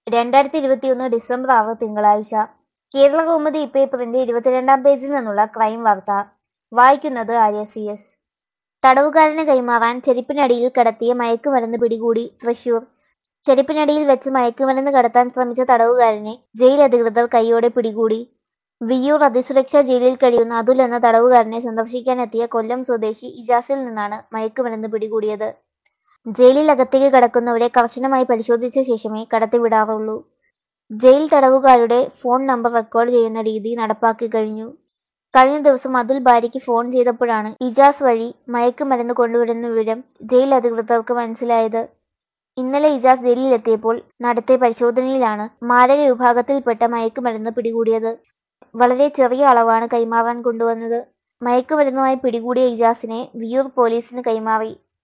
രണ്ടായിരത്തി ഇരുപത്തിയൊന്ന് ഡിസംബർ ആറ് തിങ്കളാഴ്ച കേരള കൗമുദി പേപ്പറിന്റെ ഇരുപത്തിരണ്ടാം പേജിൽ നിന്നുള്ള ക്രൈം വാർത്ത വായിക്കുന്നത് ആര്യ സി എസ് തടവുകാരന് കൈമാറാൻ ചെരുപ്പിനടിയിൽ കടത്തിയ മയക്കുമരുന്ന് പിടികൂടി തൃശൂർ ചെരുപ്പിനടിയിൽ വെച്ച് മയക്കുമരുന്ന് കടത്താൻ ശ്രമിച്ച തടവുകാരനെ ജയിൽ അധികൃതർ കൈയോടെ പിടികൂടി വിയ്യൂർ അതിസുരക്ഷാ ജയിലിൽ കഴിയുന്ന അതുൽ എന്ന തടവുകാരനെ സന്ദർശിക്കാനെത്തിയ കൊല്ലം സ്വദേശി ഇജാസിൽ നിന്നാണ് മയക്കുമരുന്ന് പിടികൂടിയത് ജയിലിലകത്തേക്ക് കടക്കുന്നവരെ കർശനമായി പരിശോധിച്ച ശേഷമേ കടത്തിവിടാറുള്ളൂ ജയിൽ തടവുകാരുടെ ഫോൺ നമ്പർ റെക്കോർഡ് ചെയ്യുന്ന രീതി നടപ്പാക്കി കഴിഞ്ഞു കഴിഞ്ഞ ദിവസം അതുൽ ഭാര്യയ്ക്ക് ഫോൺ ചെയ്തപ്പോഴാണ് ഇജാസ് വഴി മയക്കുമരുന്ന് കൊണ്ടുവരുന്ന വിവരം ജയിൽ അധികൃതർക്ക് മനസ്സിലായത് ഇന്നലെ ഇജാസ് ജയിലിലെത്തിയപ്പോൾ നടത്തിയ പരിശോധനയിലാണ് മാരക വിഭാഗത്തിൽപ്പെട്ട മയക്കുമരുന്ന് പിടികൂടിയത് വളരെ ചെറിയ അളവാണ് കൈമാറാൻ കൊണ്ടുവന്നത് മയക്കുമരുന്നുമായി പിടികൂടിയ ഇജാസിനെ വിയൂർ പോലീസിന് കൈമാറി